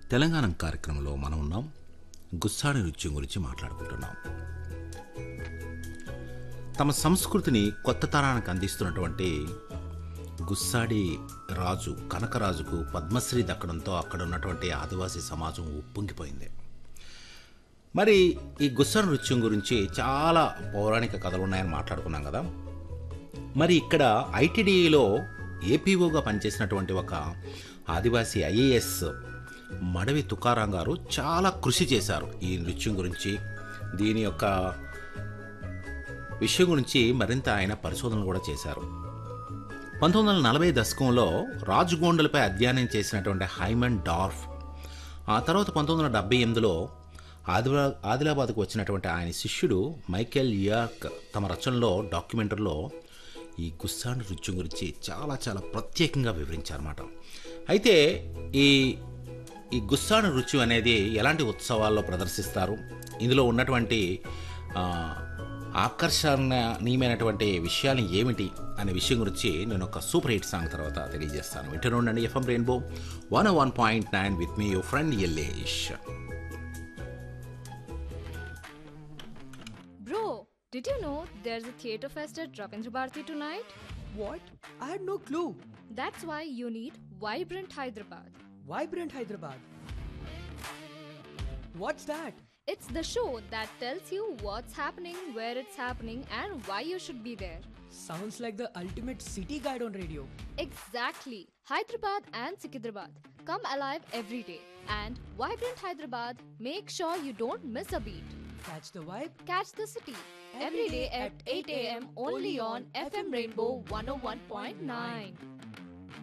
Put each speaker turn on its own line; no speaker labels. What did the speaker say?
తెలంగాణ కార్యక్రమంలో మనం ఉన్నాం గుస్సాడి నృత్యం గురించి మాట్లాడుకుంటున్నాం తమ సంస్కృతిని కొత్త తరానికి అందిస్తున్నటువంటి గుస్సాడి రాజు కనకరాజుకు పద్మశ్రీ దక్కడంతో అక్కడ ఉన్నటువంటి ఆదివాసీ సమాజం ఉప్పొంగిపోయింది మరి ఈ గుస్సాడి నృత్యం గురించి చాలా పౌరాణిక కథలు ఉన్నాయని మాట్లాడుకున్నాం కదా మరి ఇక్కడ ఐటీడీలో ఏపీఓగా పనిచేసినటువంటి ఒక ఆదివాసీ ఐఏఎస్ మడవి తుకారాం గారు చాలా కృషి చేశారు ఈ నృత్యం గురించి దీని యొక్క విషయం గురించి మరింత ఆయన పరిశోధనలు కూడా చేశారు పంతొమ్మిది వందల నలభై దశకంలో రాజగోండలపై అధ్యయనం చేసినటువంటి హైమన్ డార్ఫ్ ఆ తర్వాత పంతొమ్మిది వందల డెబ్బై ఎనిమిదిలో ఆదిలా ఆదిలాబాద్కు వచ్చినటువంటి ఆయన శిష్యుడు మైకేల్ యార్క్ తమ రచనలో డాక్యుమెంటరీలో ఈ గుస్సాండ్ నృత్యం గురించి చాలా చాలా ప్రత్యేకంగా వివరించారన్నమాట అయితే ఈ ఈ గుస్సాడు నృత్యం అనేది ఎలాంటి ఉత్సవాల్లో ప్రదర్శిస్తారు ఇందులో ఉన్నటువంటి ఆ, ఆకర్షణీయమైనటువంటి విషయాలు ఏమిటి అనే విషయం గురించి నేను ఒక సూపర్ హిట్ సాంగ్ తర్వాత తెలియజేస్తాను వింటూనే ఉండండి FM rainbow one one point nine with me your friend Yellesh
Bro, did you know there's a theatre fest at Ravindra Bharati tonight?
What? I had no clue.
That's why you need Vibrant Hyderabad.
Vibrant Hyderabad. What's that?
It's the show that tells you what's happening, where it's happening, and why you should be there.
Sounds like the ultimate city guide on radio.
Exactly. Hyderabad and Sikidrabad. Come alive every day. And Vibrant Hyderabad, make sure you don't miss a beat.
Catch the vibe.
Catch the city every day at 8 a.m. only on FM Rainbow 101.9.